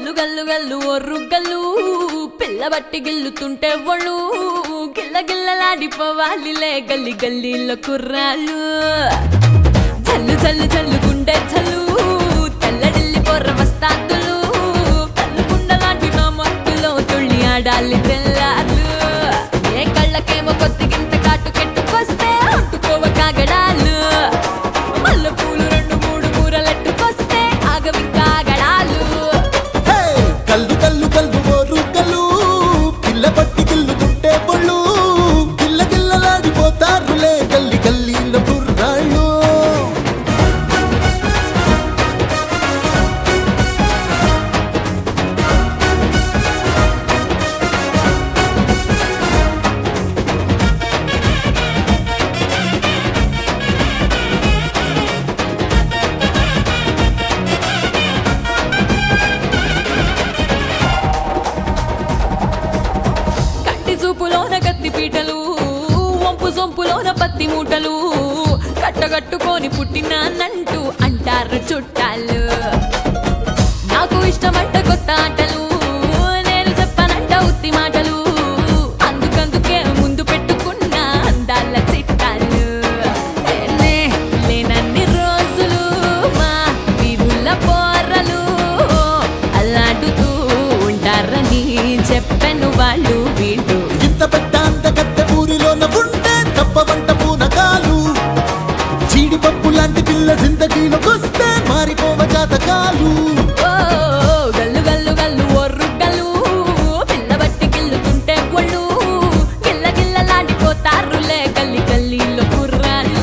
గల్లు గల్లు గల్లు ఒర్రు గల్లు పిల్ల బట్టి గిల్లుతుంటే ఒళ్ళు గిల్ల గిల్లలాడిపోవాలిలే గల్లి గల్లీలో కుర్రాళ్ళు చల్లు చల్లు చల్లు గుండె చల్లు తెల్లడిల్లి పొర్ర వస్తాతులు కళ్ళు గుండలాంటి నా మత్తులో తుళ్ళి ఆడాలి తెల్లారు ఏ కళ్ళకేమో కొద్దిగింత కాటు కెట్టుకొస్తే అంటుకోవ కాగడాలు మల్ల పూలు రెండు మూడు మూరలెట్టుకొస్తే ఆగవింకా ఆగడాలు హే! కల్లు కల్లు కల్లు ఓరు కల్లు పిల్ల పట్టి గిల్లుతుంటే పొళ్ళు గిల్ల గిల్లలాడిపోతారులే గల్లి గల్లీలో కుర్రాళ్ళు కంటి చూపులోన కత్తి పీటలు వంపు సొంపులోన పత్తి మూటలు కట్టగట్టుకొని పుట్టినానంటూ అంటారు చుట్టాలు నాకు ఇష్టమంట కొత్త ఆటలు నేను చెప్పనంట ఉత్తి మాటలు అందుకందుకే ముందు పెట్టుకున్న అందాల చిట్టాలు నేనే లేనన్ని రోజులు మా వీరుల పోరలు అలాడుతూ ఉంటారని చెప్పను వాళ్ళు వీళ్ళు ఇంత పెద్ద అందగత్త ఊరిలోన ఉంటే తప్పవంట పూనకాలు జీడిపప్పు లాంటి పిల్ల జిందగీలోకొస్తే మారిపోవ జాతకాలు ఓ గల్లు గల్లు గల్లు ఒర్రు గల్లు పిల్ల బట్టి గిల్లుతుంటే ఒళ్ళు గిల్ల గిల్లలాడిపోతారులే గల్లి గల్లీలో కుర్రాళ్ళు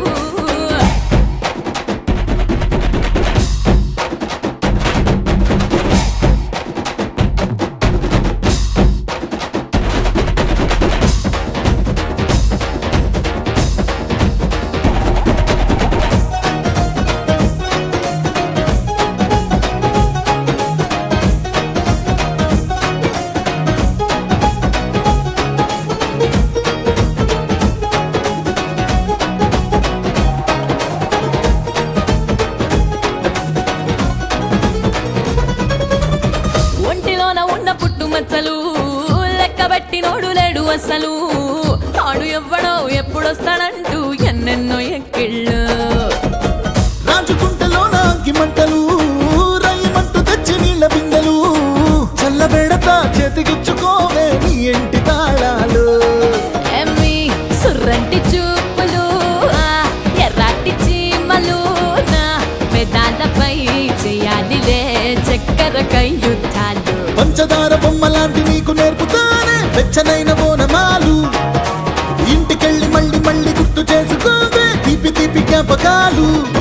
ఒంటిలోన ఉన్న పుట్టు మచ్చలు లెక్కబెట్టి నోడు లేడు అసలు ఆడు ఎవ్వడో ఎప్పుడొస్తాడంటూ ఎన్నెన్నో ఎక్కిళ్ళు రాజుకుంటలోన అగ్గిమంటలు రయ్యమంటూ తెచ్చి నీళ్ళ బిందెలు చల్లబెడతా చేతికిచ్చుకోవే నీ ఇంటి తాళాలు ఎమ్మి సుర్రంటి చూపులు ఆ ఎర్రాటి చీమలు నా పెదాలపై చేయాలిలే చక్కెర యుద్ధాలు పంచదార బొమ్మలాంటి నీకు నేర్పుతానే వెచ్చనైన బోనమాలు ఇంటికెళ్ళి మళ్ళీ మళ్ళీ గుర్తు చేసుకోవే తీపి తీపి జ్ఞాపకాలు